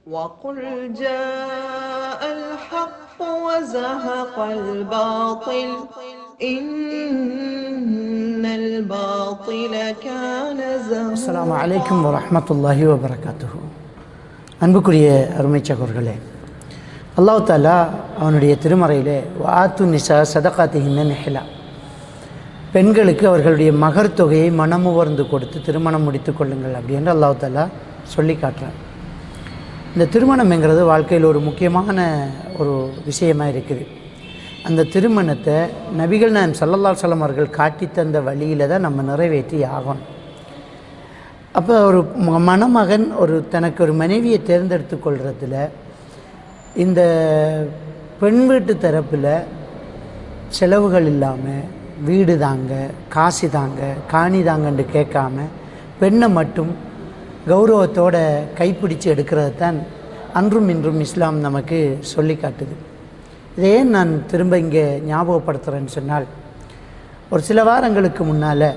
وقل جاء الحق وزهق الباطل إن الباطل كان زهوقا அஸ்ஸலாமு அலைக்கும் வரஹ்மத்துல்லாஹி வபரகாத்துஹு அன்புக்குரிய அருமை சகோர்களே அல்லாஹ் தாலா அவனுடைய திருமறையிலே வாத்து நிசா சதகாத்திஹின்ன நெஹிலா பெண்களுக்கு அவர்களுடைய மகர் தொகையை மனமுவர்ந்து கொடுத்து திருமணம் முடித்து கொள்ளுங்கள் அப்படின்னு அல்லாஹ் தாலா சொல்லி காட்டுறான் இந்த திருமணம்ங்கிறது வாழ்க்கையில் ஒரு முக்கியமான ஒரு விஷயமாக இருக்குது அந்த திருமணத்தை நபிகள் நாயம் சல்லல்லா சொல்லம் அவர்கள் காட்டி தந்த வழியில் தான் நம்ம நிறைவேற்றி ஆகணும் அப்போ ஒரு ம- மணமகன் ஒரு தனக்கு ஒரு மனைவியை தேர்ந்தெடுத்து கொள்றதுல இந்த பெண் வீட்டு தரப்பில் செலவுகள் இல்லாமல் வீடு தாங்க காசு தாங்க காணி தாங்கன்னு கேட்காம பெண்ணை மட்டும் கௌரவத்தோட கைப்பிடிச்சு எடுக்கிறது தான் அன்றும் இன்றும் இஸ்லாம் நமக்கு சொல்லி காட்டுது இதை ஏன் நான் திரும்ப இங்கே ஞாபகப்படுத்துகிறேன்னு சொன்னால் ஒரு சில வாரங்களுக்கு முன்னால்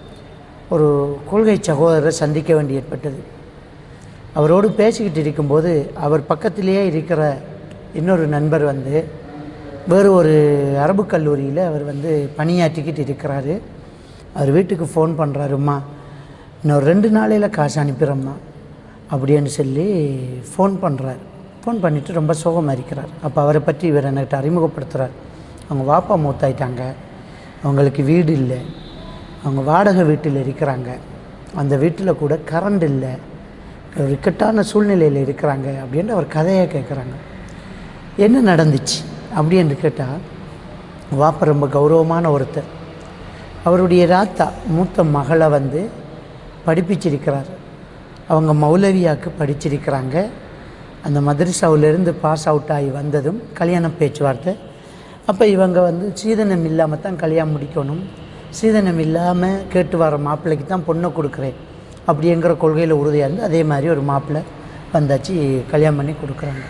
ஒரு கொள்கை சகோதரரை சந்திக்க வேண்டி ஏற்பட்டது அவரோடு பேசிக்கிட்டு இருக்கும்போது அவர் பக்கத்திலேயே இருக்கிற இன்னொரு நண்பர் வந்து வேறு ஒரு அரபு கல்லூரியில் அவர் வந்து பணியாற்றிக்கிட்டு இருக்கிறாரு அவர் வீட்டுக்கு ஃபோன் பண்ணுறாரும்மா இன்னொரு ரெண்டு நாளையில் காசு அனுப்பிடுறம்மா அப்படின்னு சொல்லி ஃபோன் பண்ணுறாரு ஃபோன் பண்ணிவிட்டு ரொம்ப சோகமாக இருக்கிறார் அப்போ அவரை பற்றி இவர் என்கிட்ட அறிமுகப்படுத்துகிறார் அவங்க வாப்பா மூத்தாயிட்டாங்க அவங்களுக்கு வீடு இல்லை அவங்க வாடகை வீட்டில் இருக்கிறாங்க அந்த வீட்டில் கூட கரண்ட் இல்லை ஒரு இக்கட்டான சூழ்நிலையில் இருக்கிறாங்க அப்படின்னு அவர் கதையை கேட்குறாங்க என்ன நடந்துச்சு அப்படின்னு கேட்டால் வாப்பா ரொம்ப கௌரவமான ஒருத்தர் அவருடைய ராத்தா மூத்த மகளை வந்து படிப்பிச்சிருக்கிறார் அவங்க மௌலவியாக்கு படிச்சிருக்கிறாங்க அந்த மதரசாவிலேருந்து பாஸ் அவுட் ஆகி வந்ததும் கல்யாண பேச்சுவார்த்தை அப்போ இவங்க வந்து சீதனம் இல்லாமல் தான் கல்யாணம் முடிக்கணும் சீதனம் இல்லாமல் கேட்டு வர மாப்பிள்ளைக்கு தான் பொண்ணை கொடுக்குறேன் அப்படிங்கிற கொள்கையில் உறுதியாக இருந்து அதே மாதிரி ஒரு மாப்பிள்ளை வந்தாச்சு கல்யாணம் பண்ணி கொடுக்குறாங்க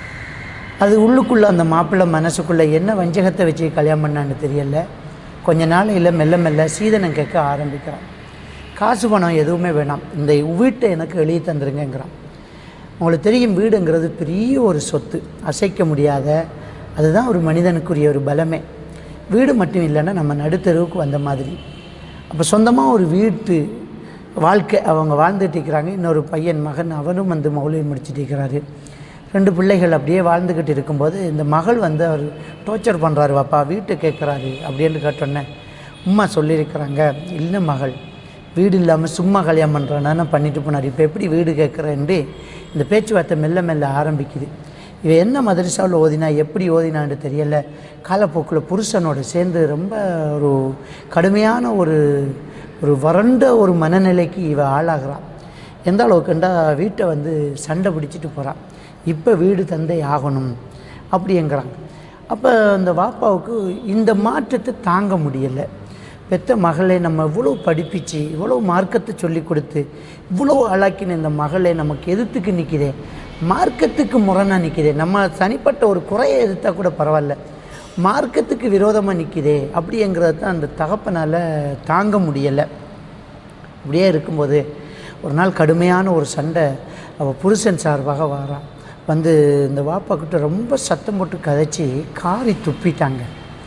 அது உள்ளுக்குள்ளே அந்த மாப்பிள்ளை மனசுக்குள்ளே என்ன வஞ்சகத்தை வச்சு கல்யாணம் பண்ணான்னு தெரியல கொஞ்ச நாளையில் மெல்ல மெல்ல சீதனம் கேட்க ஆரம்பிக்கிறான் காசு பணம் எதுவுமே வேணாம் இந்த வீட்டை எனக்கு எழுதி தந்துருங்கங்கிறான் உங்களுக்கு தெரியும் வீடுங்கிறது பெரிய ஒரு சொத்து அசைக்க முடியாத அதுதான் ஒரு மனிதனுக்குரிய ஒரு பலமே வீடு மட்டும் இல்லைன்னா நம்ம நடுத்தெருவுக்கு வந்த மாதிரி அப்போ சொந்தமாக ஒரு வீட்டு வாழ்க்கை அவங்க வாழ்ந்துட்டு இருக்கிறாங்க இன்னொரு பையன் மகன் அவனும் வந்து மௌலியை முடிச்சுட்டு இருக்கிறாரு ரெண்டு பிள்ளைகள் அப்படியே வாழ்ந்துக்கிட்டு இருக்கும்போது இந்த மகள் வந்து அவர் டார்ச்சர் பண்ணுறாரு வாப்பா வீட்டை கேட்குறாரு அப்படின்னு கேட்டோன்னே உம்மா சொல்லியிருக்கிறாங்க இல்லை மகள் வீடு இல்லாமல் சும்மா கல்யாணம் பண்ணுறானா பண்ணிட்டு போனார் இப்போ எப்படி வீடு கேட்குறேன்ட்டு இந்த பேச்சுவார்த்தை மெல்ல மெல்ல ஆரம்பிக்குது இவன் என்ன மதரசாவில் ஓதினா எப்படி ஓதினான்னு தெரியல காலப்போக்கில் புருஷனோட சேர்ந்து ரொம்ப ஒரு கடுமையான ஒரு ஒரு வறண்ட ஒரு மனநிலைக்கு இவ ஆளாகிறான் எந்த அளவுக்குண்டா வீட்டை வந்து சண்டை பிடிச்சிட்டு போகிறான் இப்போ வீடு தந்தை ஆகணும் அப்படிங்கிறாங்க அப்போ அந்த வாப்பாவுக்கு இந்த மாற்றத்தை தாங்க முடியலை பெத்த மகளை நம்ம இவ்வளோ படிப்பிச்சு இவ்வளோ மார்க்கத்தை சொல்லி கொடுத்து இவ்வளோ ஆளாக்கின இந்த மகளை நமக்கு எதிர்த்துக்கு நிற்கிதே மார்க்கத்துக்கு முரணாக நிற்கிதே நம்ம தனிப்பட்ட ஒரு குறையை எதிர்த்தா கூட பரவாயில்ல மார்க்கத்துக்கு விரோதமாக நிற்கிதே அப்படிங்கிறது தான் அந்த தகப்பனால் தாங்க முடியலை அப்படியே இருக்கும்போது ஒரு நாள் கடுமையான ஒரு சண்டை அவள் புருஷன் சார்பாக வாரான் வந்து இந்த வாப்பா கிட்ட ரொம்ப சத்தம் போட்டு கதைச்சி காரி துப்பிட்டாங்க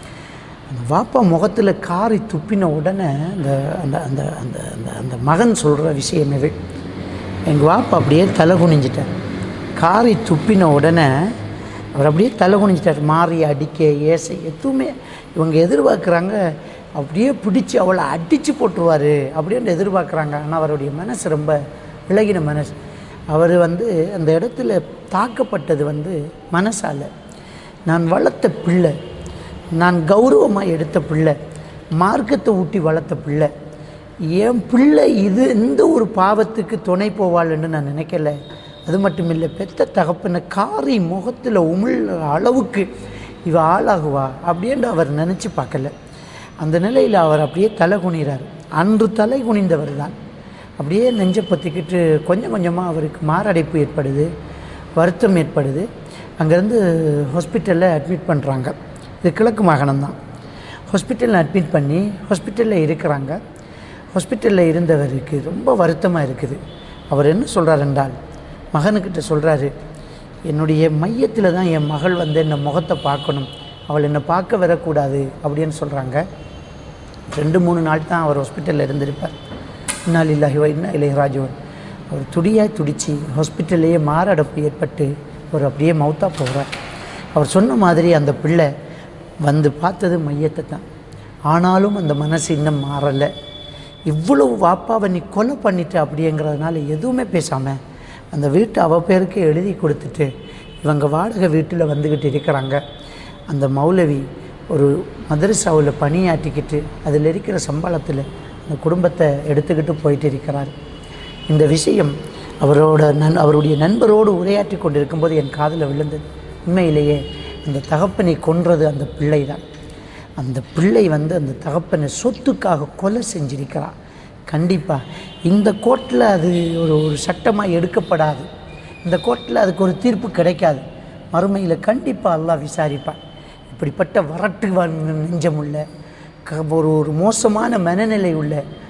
அந்த வாப்பா முகத்தில் காரி துப்பின உடனே அந்த அந்த அந்த அந்த அந்த அந்த மகன் சொல்கிற விஷயமே எங்கள் வாப்பா அப்படியே தலை குனிஞ்சிட்டார் காரி துப்பின உடனே அவர் அப்படியே தலை குனிஞ்சிட்டார் மாறி அடிக்க ஏசை எதுவுமே இவங்க எதிர்பார்க்குறாங்க அப்படியே பிடிச்சி அவளை அடித்து போட்டுருவார் அப்படின்னு எதிர்பார்க்குறாங்க ஆனால் அவருடைய மனசு ரொம்ப விலகின மனசு அவர் வந்து அந்த இடத்துல தாக்கப்பட்டது வந்து மனசால் நான் வளர்த்த பிள்ளை நான் கௌரவமாக எடுத்த பிள்ளை மார்க்கத்தை ஊட்டி வளர்த்த பிள்ளை என் பிள்ளை இது இந்த ஒரு பாவத்துக்கு துணை போவாள்னு நான் நினைக்கல அது மட்டும் இல்லை பெத்த தகப்பனை காரி முகத்தில் உமிழ் அளவுக்கு இவ ஆளாகுவா அப்படின்னு அவர் நினச்சி பார்க்கல அந்த நிலையில் அவர் அப்படியே தலை குனிறார் அன்று தலை குனிந்தவர் தான் அப்படியே நெஞ்சை பற்றிக்கிட்டு கொஞ்சம் கொஞ்சமாக அவருக்கு மாரடைப்பு ஏற்படுது வருத்தம் ஏற்படுது அங்கேருந்து ஹாஸ்பிட்டலில் அட்மிட் பண்ணுறாங்க இது கிழக்கு மாகாணம் தான் ஹாஸ்பிட்டலில் அட்மிட் பண்ணி ஹாஸ்பிட்டலில் இருக்கிறாங்க ஹாஸ்பிட்டலில் இருந்தவருக்கு ரொம்ப வருத்தமாக இருக்குது அவர் என்ன சொல்கிறார் என்றால் மகனுக்கிட்ட சொல்கிறாரு என்னுடைய மையத்தில் தான் என் மகள் வந்து என்னை முகத்தை பார்க்கணும் அவள் என்னை பார்க்க வரக்கூடாது அப்படின்னு சொல்கிறாங்க ரெண்டு மூணு நாள் தான் அவர் ஹாஸ்பிட்டலில் இருந்திருப்பார் இன்னால் இல்லாஹி இன்ன இளையராஜுவன் அவர் துடியாக துடித்து ஹாஸ்பிட்டல்லையே மாரடைப்பு ஏற்பட்டு அவர் அப்படியே மௌத்தா போகிறார் அவர் சொன்ன மாதிரி அந்த பிள்ளை வந்து பார்த்தது மையத்தை தான் ஆனாலும் அந்த மனசு இன்னும் மாறலை இவ்வளவு வாப்பாவை நீ கொலை பண்ணிட்ட அப்படிங்கிறதுனால எதுவுமே பேசாமல் அந்த வீட்டை அவ பேருக்கு எழுதி கொடுத்துட்டு இவங்க வாடகை வீட்டில் வந்துக்கிட்டு இருக்கிறாங்க அந்த மௌலவி ஒரு மதரசாவில் பணியாற்றிக்கிட்டு அதில் இருக்கிற சம்பளத்தில் அந்த குடும்பத்தை எடுத்துக்கிட்டு போயிட்டு இருக்கிறார் இந்த விஷயம் அவரோட நன் அவருடைய நண்பரோடு உரையாற்றி கொண்டிருக்கும்போது என் காதில் விழுந்தது உண்மையிலேயே அந்த தகப்பனை கொன்றது அந்த பிள்ளை தான் அந்த பிள்ளை வந்து அந்த தகப்பனை சொத்துக்காக கொலை செஞ்சிருக்கிறான் கண்டிப்பாக இந்த கோர்ட்டில் அது ஒரு ஒரு சட்டமாக எடுக்கப்படாது இந்த கோர்ட்டில் அதுக்கு ஒரு தீர்ப்பு கிடைக்காது மறுமையில் கண்டிப்பாக அல்லாஹ் விசாரிப்பான் இப்படிப்பட்ட வரட்டு வ- நெஞ்சமுள்ள க- ஒரு ஒரு மோசமான மனநிலை உள்ள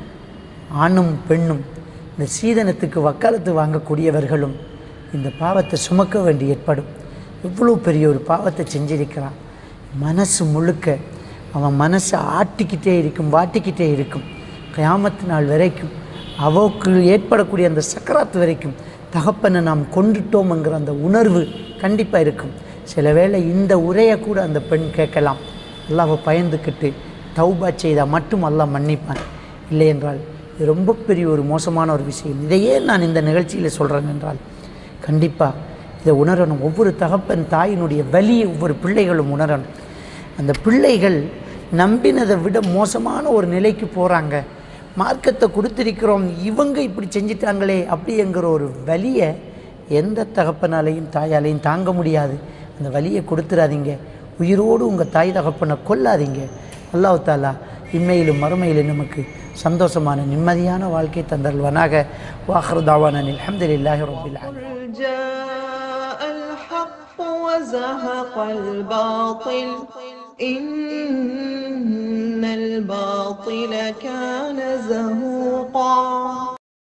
ஆணும் பெண்ணும் இந்த சீதனத்துக்கு வக்காலத்து வாங்கக்கூடியவர்களும் இந்த பாவத்தை சுமக்க வேண்டி ஏற்படும் எவ்வளோ பெரிய ஒரு பாவத்தை செஞ்சிருக்கிறான் மனசு முழுக்க அவன் மனசை ஆட்டிக்கிட்டே இருக்கும் வாட்டிக்கிட்டே இருக்கும் கியாமத்து நாள் வரைக்கும் அவக்கு ஏற்படக்கூடிய அந்த சக்கராத்து வரைக்கும் தகப்பனை நாம் கொண்டுட்டோம்ங்கிற அந்த உணர்வு கண்டிப்பாக இருக்கும் சில வேளை இந்த உரையை கூட அந்த பெண் கேட்கலாம் அல்லாஹ்வை பயந்துக்கிட்டு தௌபா செய்தால் மட்டும் அல்லாஹ் மன்னிப்பான் இல்லை என்றால் இது ரொம்ப பெரிய ஒரு மோசமான ஒரு விஷயம் இதையே நான் இந்த நிகழ்ச்சியில் சொல்கிறேன் என்றால் கண்டிப்பாக இதை உணரணும் ஒவ்வொரு தகப்பன் தாயினுடைய வலியை ஒவ்வொரு பிள்ளைகளும் உணரணும் அந்த பிள்ளைகள் நம்பினதை விட மோசமான ஒரு நிலைக்கு போகிறாங்க மார்க்கத்தை கொடுத்திருக்கிறோம் இவங்க இப்படி செஞ்சிட்டாங்களே அப்படிங்கிற ஒரு வலியை எந்த தகப்பனாலையும் தாயாலையும் தாங்க முடியாது அந்த வலியை கொடுத்துறாதீங்க உயிரோடு உங்கள் தாய் தகப்பனை கொல்லாதீங்க அல்லாஹ் தாலா இம்மையிலும் மறுமையிலும் நமக்கு சந்தோஷமான நிம்மதியான வாழ்க்கை தந்தல்வனாக வாஹ்ரதாவான அல்ஹம்துலில்லாஹி ரபில் ஆலமீன் قل جاء الحق وزهق الباطل إن الباطل كان زهوقا